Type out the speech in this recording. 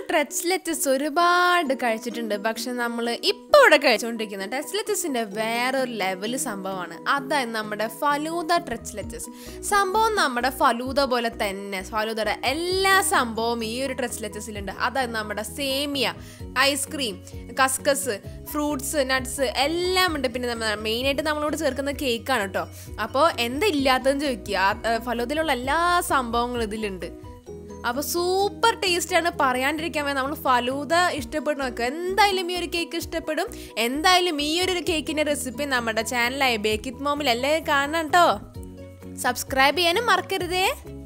ട്രെച്ച്ലെറ്റസ് ഒരുപാട് കഴിച്ചിട്ടുണ്ട് പക്ഷെ നമ്മൾ ഇപ്പോൾ ഇവിടെ കഴിച്ചുകൊണ്ടിരിക്കുന്ന ട്രെച്ച്ലെറ്റസിന്റെ വേറൊരു ലെവൽ സംഭവമാണ് അതായത് നമ്മുടെ ഫലൂദ ട്രെച്ച്ലെറ്റസ് സംഭവം നമ്മുടെ ഫലൂദ പോലെ തന്നെ ഫലൂദയുടെ എല്ലാ സംഭവവും ഈ ഒരു ട്രെച്ച്ലെറ്റസിലുണ്ട് അതായത് നമ്മുടെ സേമിയ ഐസ്ക്രീം കസ്കസ് ഫ്രൂട്ട്സ് നട്ട്സ് എല്ലാം ഉണ്ട് പിന്നെ നമ്മൾ മെയിനായിട്ട് നമ്മളോട് ചേർക്കുന്ന കേക്കാണ് കേട്ടോ അപ്പോൾ എന്താ ഇല്ലാത്തതെന്ന് ചോദിക്കുക ആ, ഫലൂദയിലുള്ള എല്ലാ സംഭവങ്ങളും ഇതിലുണ്ട് അപ്പോൾ സൂപ്പർ ടേസ്റ്റാണ് പറയാണ്ടിരിക്കാൻ വേണ്ടി നമ്മൾ ഫലൂദ ഇഷ്ടപ്പെടുന്നവർക്ക് എന്തായാലും ഈ ഒരു കേക്ക് ഇഷ്ടപ്പെടും എന്തായാലും ഈ ഒരു കേക്കിൻ്റെ റെസിപ്പി നമ്മുടെ ചാനലായ ബേക്കിത് മോമിൽ എല്ലാവരും കാണണം കേട്ടോ സബ്സ്ക്രൈബ് ചെയ്യാനും മറക്കരുതേ